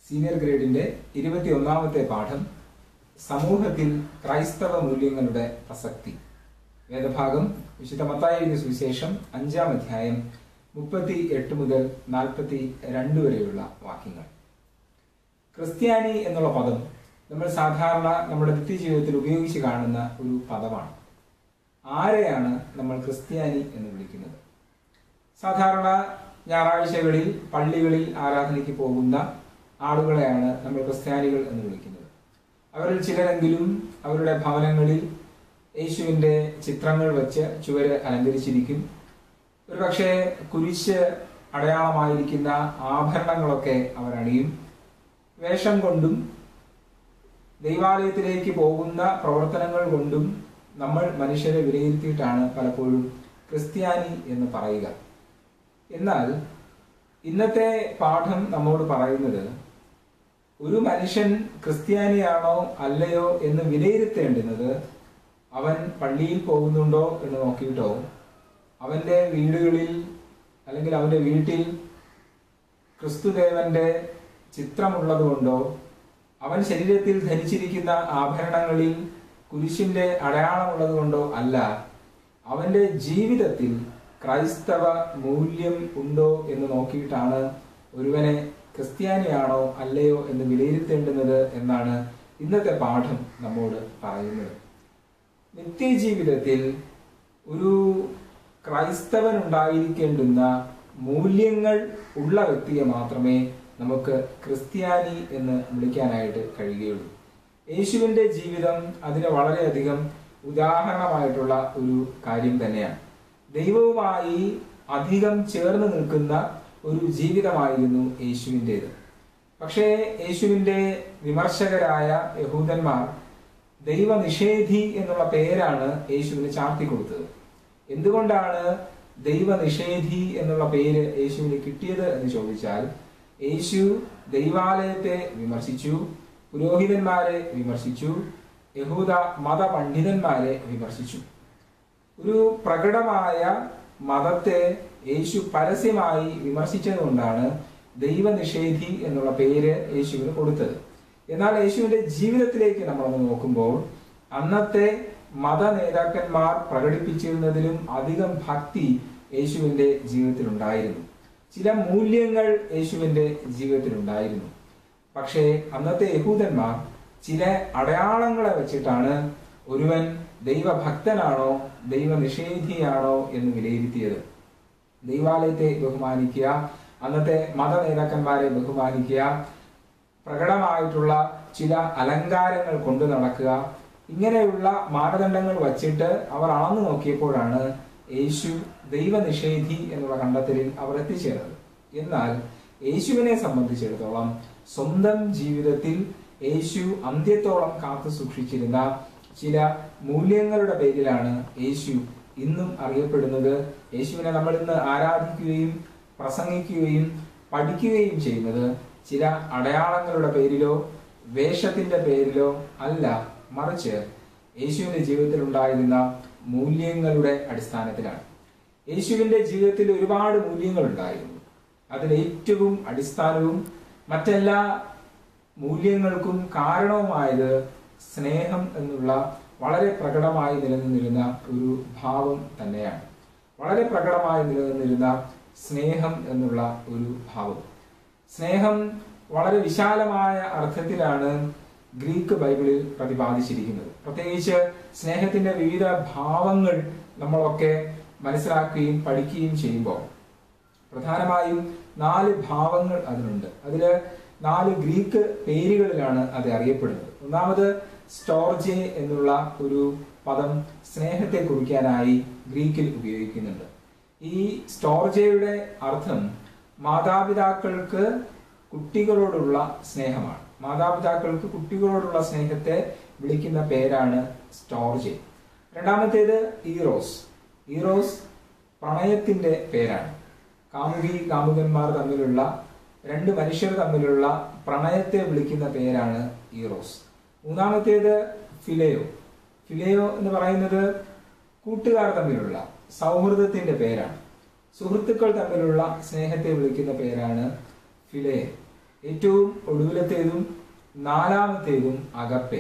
senior ഗ്രേഡിന്റെ ഇരുപത്തി ഒന്നാമത്തെ പാഠം സമൂഹത്തിൽ ക്രൈസ്തവ മൂല്യങ്ങളുടെ പ്രസക്തി വേദഭാഗം വിശുദ്ധ മത്തായി സുവിശേഷം അഞ്ചാം അധ്യായം മുപ്പത്തി എട്ട് മുതൽ നാൽപ്പത്തി രണ്ട് വരെയുള്ള വാക്യങ്ങൾ ക്രിസ്ത്യാനി എന്നുള്ള പദം നമ്മൾ സാധാരണ നമ്മുടെ നിത്യജീവിതത്തിൽ ഉപയോഗിച്ച് കാണുന്ന ഒരു പദമാണ് ആരെയാണ് നമ്മൾ ക്രിസ്ത്യാനി എന്ന് വിളിക്കുന്നത് സാധാരണ ഞായറാഴ്ചകളിൽ പള്ളികളിൽ ആരാധനയ്ക്ക് പോകുന്ന ആളുകളെയാണ് നമ്മൾ ക്രിസ്ത്യാനികൾ എന്ന് വിളിക്കുന്നത് അവരിൽ ചിലരെങ്കിലും അവരുടെ ഭവനങ്ങളിൽ യേശുവിന്റെ ചിത്രങ്ങൾ വെച്ച് ചുവര് അലങ്കരിച്ചിരിക്കും ഒരുപക്ഷെ കുരിശ് അടയാളമായിരിക്കുന്ന ആഭരണങ്ങളൊക്കെ അവർ അണിയും വേഷം കൊണ്ടും ദൈവാലയത്തിലേക്ക് പോകുന്ന പ്രവർത്തനങ്ങൾ കൊണ്ടും നമ്മൾ മനുഷ്യരെ വിലയിരുത്തിയിട്ടാണ് പലപ്പോഴും ക്രിസ്ത്യാനി എന്ന് പറയുക എന്നാൽ ഇന്നത്തെ പാഠം നമ്മോട് പറയുന്നത് ഒരു മനുഷ്യൻ ക്രിസ്ത്യാനിയാണോ അല്ലയോ എന്ന് വിലയിരുത്തേണ്ടുന്നത് അവൻ പള്ളിയിൽ പോകുന്നുണ്ടോ എന്ന് നോക്കിയിട്ടോ അവന്റെ വീടുകളിൽ അല്ലെങ്കിൽ അവന്റെ വീട്ടിൽ ക്രിസ്തുദേവന്റെ ചിത്രമുള്ളത് കൊണ്ടോ അവൻ ശരീരത്തിൽ ധരിച്ചിരിക്കുന്ന ആഭരണങ്ങളിൽ കുരിശിന്റെ അടയാളമുള്ളത് കൊണ്ടോ അല്ല അവന്റെ ജീവിതത്തിൽ ക്രൈസ്തവ മൂല്യം ഉണ്ടോ എന്ന് നോക്കിയിട്ടാണ് ഒരുവനെ ക്രിസ്ത്യാനിയാണോ അല്ലയോ എന്ന് വിലയിരുത്തേണ്ടുന്നത് എന്നാണ് ഇന്നത്തെ പാഠം നമ്മോട് പറയുന്നത് നിത്യജീവിതത്തിൽ ഒരു ക്രൈസ്തവൻ ഉണ്ടായിരിക്കേണ്ടുന്ന മൂല്യങ്ങൾ ഉള്ള വ്യക്തിയെ മാത്രമേ നമുക്ക് ക്രിസ്ത്യാനി എന്ന് വിളിക്കാനായിട്ട് കഴിയുകയുള്ളൂ യേശുവിന്റെ ജീവിതം അതിന് വളരെയധികം ഉദാഹരണമായിട്ടുള്ള ഒരു കാര്യം തന്നെയാണ് ദൈവവുമായി അധികം ചേർന്ന് നിൽക്കുന്ന ഒരു ജീവിതമായിരുന്നു യേശുവിൻ്റെത് പക്ഷേ യേശുവിന്റെ വിമർശകരായ യഹൂദന്മാർ ദൈവനിഷേധി എന്നുള്ള പേരാണ് യേശുവിന് ചാർത്തി കൊടുത്തത് എന്തുകൊണ്ടാണ് ദൈവനിഷേധി എന്നുള്ള പേര് യേശുവിന് കിട്ടിയത് എന്ന് ചോദിച്ചാൽ യേശു ദൈവാലയത്തെ വിമർശിച്ചു പുരോഹിതന്മാരെ വിമർശിച്ചു യഹൂദ മതപണ്ഡിതന്മാരെ വിമർശിച്ചു ഒരു പ്രകടമായ മതത്തെ യേശു പരസ്യമായി വിമർശിച്ചതുകൊണ്ടാണ് ദൈവനിഷേധി എന്നുള്ള പേര് യേശുവിന് കൊടുത്തത് എന്നാൽ യേശുവിന്റെ ജീവിതത്തിലേക്ക് നമ്മളൊന്ന് നോക്കുമ്പോൾ അന്നത്തെ മത നേതാക്കന്മാർ പ്രകടിപ്പിച്ചിരുന്നതിലും അധികം ഭക്തി യേശുവിന്റെ ജീവിതത്തിൽ ഉണ്ടായിരുന്നു ചില മൂല്യങ്ങൾ യേശുവിന്റെ ജീവിതത്തിൽ ഉണ്ടായിരുന്നു പക്ഷേ അന്നത്തെ യഹൂദന്മാർ ചില അടയാളങ്ങളെ വെച്ചിട്ടാണ് ഒരുവൻ ദൈവഭക്തനാണോ ദൈവനിഷേധിയാണോ എന്ന് വിലയിരുത്തിയത് ദൈവാലയത്തെ ബഹുമാനിക്കുക അന്നത്തെ മത നേതാക്കന്മാരെ ബഹുമാനിക്കുക പ്രകടമായിട്ടുള്ള ചില അലങ്കാരങ്ങൾ കൊണ്ടു നടക്കുക ഇങ്ങനെയുള്ള മാനദണ്ഡങ്ങൾ വച്ചിട്ട് അവർ അളന്നു നോക്കിയപ്പോഴാണ് യേശു ദൈവനിഷേധി എന്നുള്ള കണ്ടെത്തലിൽ അവർ എത്തിച്ചേർന്നത് എന്നാൽ യേശുവിനെ സംബന്ധിച്ചിടത്തോളം സ്വന്തം ജീവിതത്തിൽ യേശു അന്ത്യത്തോളം കാത്തു സൂക്ഷിച്ചിരുന്ന ചില മൂല്യങ്ങളുടെ പേരിലാണ് യേശു ഇന്നും അറിയപ്പെടുന്നത് യേശുവിനെ നമ്മൾ ഇന്ന് ആരാധിക്കുകയും പ്രസംഗിക്കുകയും പഠിക്കുകയും ചെയ്യുന്നത് ചില അടയാളങ്ങളുടെ പേരിലോ വേഷത്തിന്റെ പേരിലോ അല്ല മറിച്ച് യേശുവിന്റെ ജീവിതത്തിൽ ഉണ്ടായിരുന്ന മൂല്യങ്ങളുടെ അടിസ്ഥാനത്തിലാണ് യേശുവിന്റെ ജീവിതത്തിൽ ഒരുപാട് മൂല്യങ്ങൾ ഉണ്ടായിരുന്നു അതിൽ ഏറ്റവും അടിസ്ഥാനവും മറ്റെല്ലാ മൂല്യങ്ങൾക്കും കാരണവുമായത് സ്നേഹം എന്നുള്ള വളരെ പ്രകടമായി നിലനിന്നിരുന്ന ഒരു ഭാവം തന്നെയാണ് വളരെ പ്രകടമായി നിലനിന്നിരുന്ന സ്നേഹം എന്നുള്ള ഒരു ഭാവം സ്നേഹം വളരെ വിശാലമായ അർത്ഥത്തിലാണ് ഗ്രീക്ക് ബൈബിളിൽ പ്രതിപാദിച്ചിരിക്കുന്നത് പ്രത്യേകിച്ച് സ്നേഹത്തിന്റെ വിവിധ ഭാവങ്ങൾ നമ്മളൊക്കെ മനസ്സിലാക്കുകയും പഠിക്കുകയും ചെയ്യുമ്പോൾ പ്രധാനമായും നാല് ഭാവങ്ങൾ അതിനുണ്ട് അതില് നാല് ഗ്രീക്ക് പേരുകളിലാണ് അത് അറിയപ്പെടുന്നത് ഒന്നാമത് സ്റ്റോർജെ എന്നുള്ള ഒരു പദം സ്നേഹത്തെ കുറിക്കാനായി ഗ്രീക്കിൽ ഉപയോഗിക്കുന്നുണ്ട് ഈ സ്റ്റോർജയുടെ അർത്ഥം മാതാപിതാക്കൾക്ക് കുട്ടികളോടുള്ള സ്നേഹമാണ് മാതാപിതാക്കൾക്ക് കുട്ടികളോടുള്ള സ്നേഹത്തെ വിളിക്കുന്ന പേരാണ് സ്റ്റോർജെ രണ്ടാമത്തേത് ഈറോസ് ഈറോസ് പ്രണയത്തിന്റെ പേരാണ് കാമുകി കാമുകന്മാർ തമ്മിലുള്ള രണ്ട് മനുഷ്യർ തമ്മിലുള്ള പ്രണയത്തെ വിളിക്കുന്ന പേരാണ് ഈറോസ് മൂന്നാമത്തേത് ഫിലയോ ഫിലയോ എന്ന് പറയുന്നത് കൂട്ടുകാർ തമ്മിലുള്ള സൗഹൃദത്തിന്റെ പേരാണ് സുഹൃത്തുക്കൾ തമ്മിലുള്ള സ്നേഹത്തെ വിളിക്കുന്ന പേരാണ് ഫിലയെ ഏറ്റവും ഒടുവിലത്തേതും നാലാമത്തേതും അകപ്പെ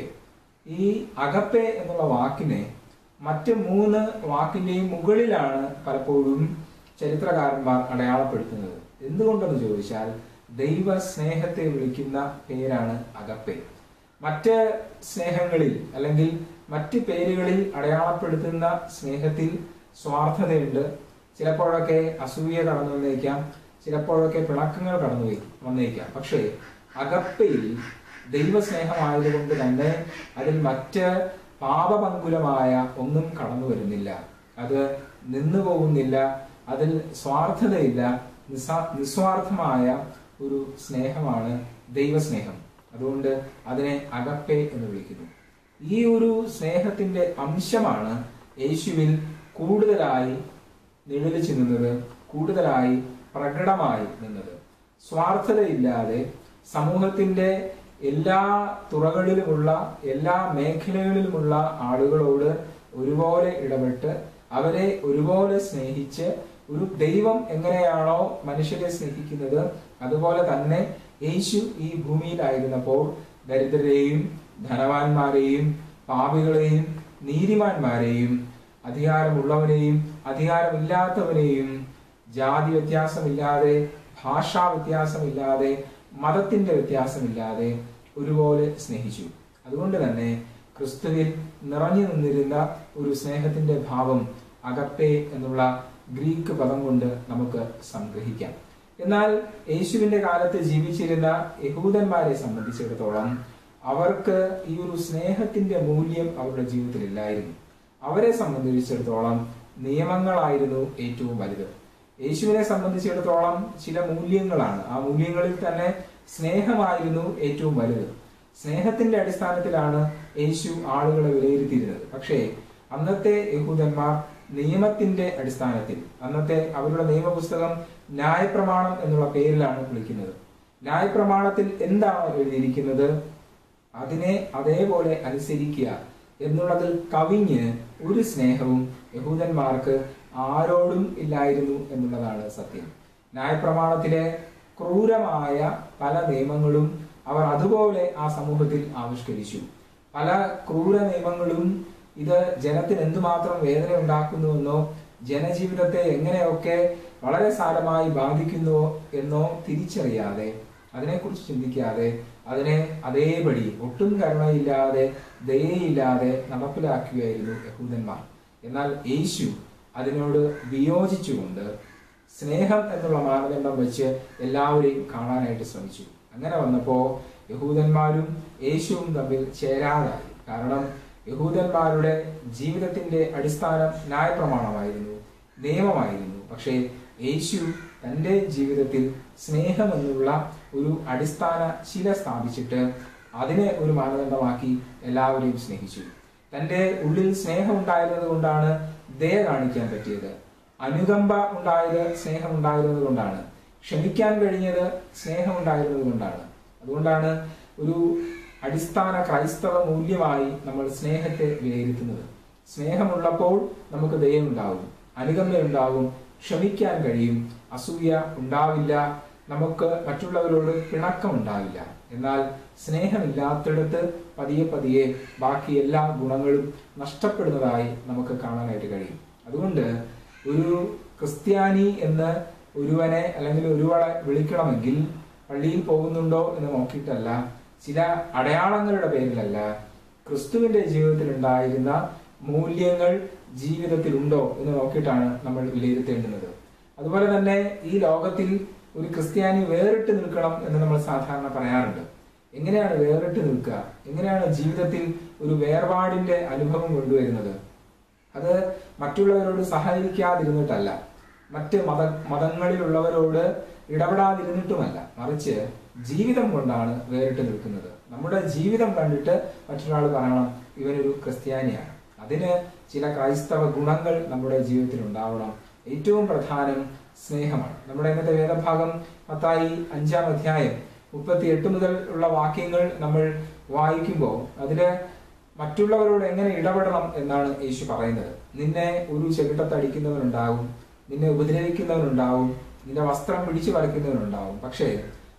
ഈ അകപ്പെ എന്നുള്ള വാക്കിനെ മറ്റ് മൂന്ന് വാക്കിന്റെയും മുകളിലാണ് പലപ്പോഴും ചരിത്രകാരന്മാർ അടയാളപ്പെടുത്തുന്നത് എന്തുകൊണ്ടെന്ന് ചോദിച്ചാൽ ദൈവ സ്നേഹത്തെ വിളിക്കുന്ന പേരാണ് അകപ്പെ മറ്റ് സ്നേഹങ്ങളിൽ അല്ലെങ്കിൽ മറ്റ് പേരുകളിൽ അടയാളപ്പെടുത്തുന്ന സ്നേഹത്തിൽ സ്വാർത്ഥതയുണ്ട് ചിലപ്പോഴൊക്കെ അസൂയ കടന്നു വന്നേക്കാം ചിലപ്പോഴൊക്കെ പിണക്കങ്ങൾ കടന്നു വേ- വന്നേക്കാം പക്ഷേ അകപ്പയിൽ ദൈവസ്നേഹമായതുകൊണ്ട് തന്നെ അതിൽ മറ്റ് പാപപങ്കുലമായ ഒന്നും കടന്നു വരുന്നില്ല അത് നിന്നു പോകുന്നില്ല അതിൽ സ്വാർത്ഥതയില്ല നിസ്സാ നിസ്വാർത്ഥമായ ഒരു സ്നേഹമാണ് ദൈവസ്നേഹം അതുകൊണ്ട് അതിനെ അകപ്പെ എന്ന് വിളിക്കുന്നു ഈ ഒരു സ്നേഹത്തിന്റെ അംശമാണ് യേശുവിൽ കൂടുതലായി നിഴലിച്ചു നിന്നത് കൂടുതലായി പ്രകടമായി നിന്നത് സ്വാർത്ഥതയില്ലാതെ സമൂഹത്തിന്റെ എല്ലാ തുറകളിലുമുള്ള എല്ലാ മേഖലകളിലുമുള്ള ആളുകളോട് ഒരുപോലെ ഇടപെട്ട് അവരെ ഒരുപോലെ സ്നേഹിച്ച് ഒരു ദൈവം എങ്ങനെയാണോ മനുഷ്യരെ സ്നേഹിക്കുന്നത് അതുപോലെ തന്നെ യേശു ഈ ഭൂമിയിലായിരുന്നപ്പോൾ ദരിദ്രരെയും ധനവാന്മാരെയും പാപികളെയും നീതിമാന്മാരെയും അധികാരമുള്ളവനെയും അധികാരമില്ലാത്തവനെയും ജാതി വ്യത്യാസമില്ലാതെ ഭാഷാ വ്യത്യാസമില്ലാതെ മതത്തിന്റെ വ്യത്യാസമില്ലാതെ ഒരുപോലെ സ്നേഹിച്ചു അതുകൊണ്ട് തന്നെ ക്രിസ്തുവിൽ നിറഞ്ഞു നിന്നിരുന്ന ഒരു സ്നേഹത്തിന്റെ ഭാവം അകപ്പെ എന്നുള്ള ഗ്രീക്ക് പദം കൊണ്ട് നമുക്ക് സംഗ്രഹിക്കാം എന്നാൽ യേശുവിന്റെ കാലത്ത് ജീവിച്ചിരുന്ന യഹൂദന്മാരെ സംബന്ധിച്ചിടത്തോളം അവർക്ക് ഈ ഒരു സ്നേഹത്തിന്റെ മൂല്യം അവരുടെ ജീവിതത്തിൽ ഇല്ലായിരുന്നു അവരെ സംബന്ധിച്ചിടത്തോളം നിയമങ്ങളായിരുന്നു ഏറ്റവും വലുത് യേശുവിനെ സംബന്ധിച്ചിടത്തോളം ചില മൂല്യങ്ങളാണ് ആ മൂല്യങ്ങളിൽ തന്നെ സ്നേഹമായിരുന്നു ഏറ്റവും വലുത് സ്നേഹത്തിന്റെ അടിസ്ഥാനത്തിലാണ് യേശു ആളുകളെ വിലയിരുത്തിയിരുന്നത് പക്ഷേ അന്നത്തെ യഹൂദന്മാർ നിയമത്തിന്റെ അടിസ്ഥാനത്തിൽ അന്നത്തെ അവരുടെ നിയമപുസ്തകം ന്യായപ്രമാണം എന്നുള്ള പേരിലാണ് വിളിക്കുന്നത് ന്യായപ്രമാണത്തിൽ എന്താണ് എഴുതിയിരിക്കുന്നത് അതിനെ അതേപോലെ അനുസരിക്കുക എന്നുള്ളതിൽ കവിഞ്ഞ് ഒരു സ്നേഹവും യഹൂദന്മാർക്ക് ആരോടും ഇല്ലായിരുന്നു എന്നുള്ളതാണ് സത്യം ന്യായപ്രമാണത്തിലെ ക്രൂരമായ പല നിയമങ്ങളും അവർ അതുപോലെ ആ സമൂഹത്തിൽ ആവിഷ്കരിച്ചു പല ക്രൂര നിയമങ്ങളും ഇത് ജനത്തിന് എന്തുമാത്രം വേദന ഉണ്ടാക്കുന്നുവെന്നോ ജനജീവിതത്തെ എങ്ങനെയൊക്കെ വളരെ സാരമായി ബാധിക്കുന്നുവോ എന്നോ തിരിച്ചറിയാതെ അതിനെക്കുറിച്ച് ചിന്തിക്കാതെ അതിനെ അതേപടി ഒട്ടും കരുണയില്ലാതെ ദയയില്ലാതെ നടപ്പിലാക്കുകയായിരുന്നു യഹൂദന്മാർ എന്നാൽ യേശു അതിനോട് വിയോജിച്ചുകൊണ്ട് സ്നേഹം എന്നുള്ള മാനദണ്ഡം വെച്ച് എല്ലാവരെയും കാണാനായിട്ട് ശ്രമിച്ചു അങ്ങനെ വന്നപ്പോ യഹൂദന്മാരും യേശുവും തമ്മിൽ ചേരാതായി കാരണം യഹൂദന്മാരുടെ ജീവിതത്തിന്റെ അടിസ്ഥാനം ന്യായപ്രമാണമായിരുന്നു നിയമമായിരുന്നു പക്ഷേ യേശു തന്റെ ജീവിതത്തിൽ സ്നേഹം എന്നുള്ള ഒരു അടിസ്ഥാന ശില സ്ഥാപിച്ചിട്ട് അതിനെ ഒരു മാനദണ്ഡമാക്കി എല്ലാവരെയും സ്നേഹിച്ചു തന്റെ ഉള്ളിൽ സ്നേഹം ഉണ്ടായിരുന്നത് കൊണ്ടാണ് ദയ കാണിക്കാൻ പറ്റിയത് അനുകമ്പ ഉണ്ടായത് സ്നേഹം ഉണ്ടായിരുന്നത് കൊണ്ടാണ് ക്ഷമിക്കാൻ കഴിഞ്ഞത് സ്നേഹം ഉണ്ടായിരുന്നത് കൊണ്ടാണ് അതുകൊണ്ടാണ് ഒരു അടിസ്ഥാന ക്രൈസ്തവ മൂല്യമായി നമ്മൾ സ്നേഹത്തെ വിലയിരുത്തുന്നത് സ്നേഹമുള്ളപ്പോൾ നമുക്ക് ദയമുണ്ടാവും അനുകമ്പയുണ്ടാവും ക്ഷമിക്കാൻ കഴിയും അസൂയ ഉണ്ടാവില്ല നമുക്ക് മറ്റുള്ളവരോട് പിണക്കം ഉണ്ടാവില്ല എന്നാൽ സ്നേഹമില്ലാത്തിടത്ത് പതിയെ പതിയെ ബാക്കി എല്ലാ ഗുണങ്ങളും നഷ്ടപ്പെടുന്നതായി നമുക്ക് കാണാനായിട്ട് കഴിയും അതുകൊണ്ട് ഒരു ക്രിസ്ത്യാനി എന്ന് ഒരുവനെ അല്ലെങ്കിൽ ഒരുവളെ വിളിക്കണമെങ്കിൽ പള്ളിയിൽ പോകുന്നുണ്ടോ എന്ന് നോക്കിയിട്ടല്ല ചില അടയാളങ്ങളുടെ പേരിലല്ല ക്രിസ്തുവിന്റെ ജീവിതത്തിൽ ഉണ്ടായിരുന്ന മൂല്യങ്ങൾ ജീവിതത്തിൽ ഉണ്ടോ എന്ന് നോക്കിയിട്ടാണ് നമ്മൾ വിലയിരുത്തേണ്ടുന്നത് അതുപോലെ തന്നെ ഈ ലോകത്തിൽ ഒരു ക്രിസ്ത്യാനി വേറിട്ട് നിൽക്കണം എന്ന് നമ്മൾ സാധാരണ പറയാറുണ്ട് എങ്ങനെയാണ് വേറിട്ട് നിൽക്കുക എങ്ങനെയാണ് ജീവിതത്തിൽ ഒരു വേർപാടിന്റെ അനുഭവം കൊണ്ടുവരുന്നത് അത് മറ്റുള്ളവരോട് സഹകരിക്കാതിരുന്നിട്ടല്ല മറ്റ് മത മതങ്ങളിലുള്ളവരോട് ഇടപെടാതിരുന്നിട്ടുമല്ല മറിച്ച് ജീവിതം കൊണ്ടാണ് വേറിട്ട് നിൽക്കുന്നത് നമ്മുടെ ജീവിതം കണ്ടിട്ട് മറ്റൊരാൾ പറയണം ഇവനൊരു ക്രിസ്ത്യാനിയാണ് അതിന് ചില ക്രൈസ്തവ ഗുണങ്ങൾ നമ്മുടെ ജീവിതത്തിൽ ഉണ്ടാവണം ഏറ്റവും പ്രധാനം സ്നേഹമാണ് നമ്മുടെ ഇന്നത്തെ വേദഭാഗം മത്തായി അഞ്ചാം അധ്യായം മുപ്പത്തി എട്ട് മുതൽ ഉള്ള വാക്യങ്ങൾ നമ്മൾ വായിക്കുമ്പോൾ അതില് മറ്റുള്ളവരോട് എങ്ങനെ ഇടപെടണം എന്നാണ് യേശു പറയുന്നത് നിന്നെ ഒരു ചെകിട്ടത്തടിക്കുന്നവനുണ്ടാവും നിന്നെ ഉപദ്രവിക്കുന്നവനുണ്ടാവും നിന്റെ വസ്ത്രം പിടിച്ചു പറിക്കുന്നവനുണ്ടാവും പക്ഷേ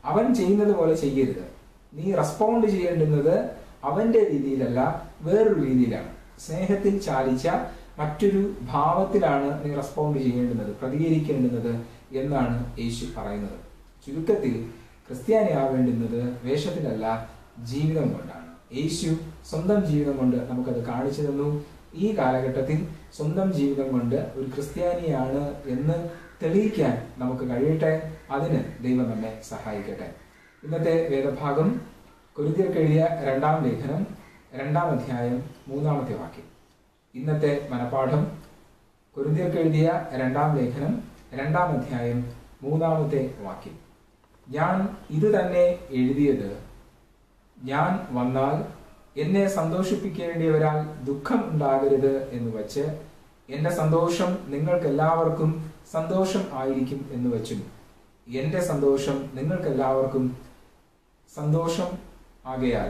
അവൻ ചെയ്യുന്നത് പോലെ ചെയ്യരുത് നീ റെസ്പോണ്ട് ചെയ്യേണ്ടുന്നത് അവന്റെ രീതിയിലല്ല വേറൊരു രീതിയിലാണ് സ്നേഹത്തിൽ ചാലിച്ച മറ്റൊരു ഭാവത്തിലാണ് നീ റെസ്പോണ്ട് ചെയ്യേണ്ടുന്നത് പ്രതികരിക്കേണ്ടുന്നത് എന്നാണ് യേശു പറയുന്നത് ചുരുക്കത്തിൽ ക്രിസ്ത്യാനിയാവേണ്ടുന്നത് വേഷത്തിലല്ല ജീവിതം കൊണ്ടാണ് യേശു സ്വന്തം ജീവിതം കൊണ്ട് നമുക്കത് കാണിച്ചു തന്നു ഈ കാലഘട്ടത്തിൽ സ്വന്തം ജീവിതം കൊണ്ട് ഒരു ക്രിസ്ത്യാനിയാണ് എന്ന് തെളിയിക്കാൻ നമുക്ക് കഴിയട്ടെ അതിന് ദൈവം നമ്മെ സഹായിക്കട്ടെ ഇന്നത്തെ വേദഭാഗം കുരുതിയർക്കെഴുതിയ രണ്ടാം ലേഖനം രണ്ടാം അധ്യായം മൂന്നാമത്തെ വാക്യം ഇന്നത്തെ മനപാഠം കുരുതിയർക്കെഴുതിയ രണ്ടാം ലേഖനം രണ്ടാം അധ്യായം മൂന്നാമത്തെ വാക്യം ഞാൻ ഇത് തന്നെ എഴുതിയത് ഞാൻ വന്നാൽ എന്നെ സന്തോഷിപ്പിക്കേണ്ടിയവരാൽ ദുഃഖം ഉണ്ടാകരുത് എന്ന് വച്ച് എന്റെ സന്തോഷം നിങ്ങൾക്ക് എല്ലാവർക്കും സന്തോഷം ആയിരിക്കും എന്ന് വച്ചും എന്റെ സന്തോഷം നിങ്ങൾക്ക് എല്ലാവർക്കും സന്തോഷം ആകയാൽ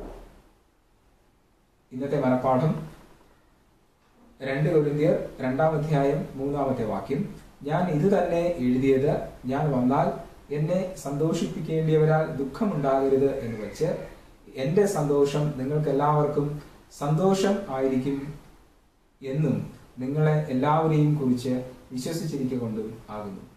ഇന്നത്തെ മനപ്പാഠം രണ്ട് കൊരിന്ത്യർ രണ്ടാം അധ്യായം മൂന്നാമത്തെ വാക്യം ഞാൻ ഇത് തന്നെ എഴുതിയത് ഞാൻ വന്നാൽ എന്നെ സന്തോഷിപ്പിക്കേണ്ടിയവരാൽ ദുഃഖമുണ്ടാകരുത് എന്ന് വെച്ച് എന്റെ സന്തോഷം നിങ്ങൾക്ക് എല്ലാവർക്കും സന്തോഷം ആയിരിക്കും എന്നും നിങ്ങളെ എല്ലാവരെയും കുറിച്ച് വിശ്വസിച്ചിരിക്കൊണ്ടും ആകുന്നു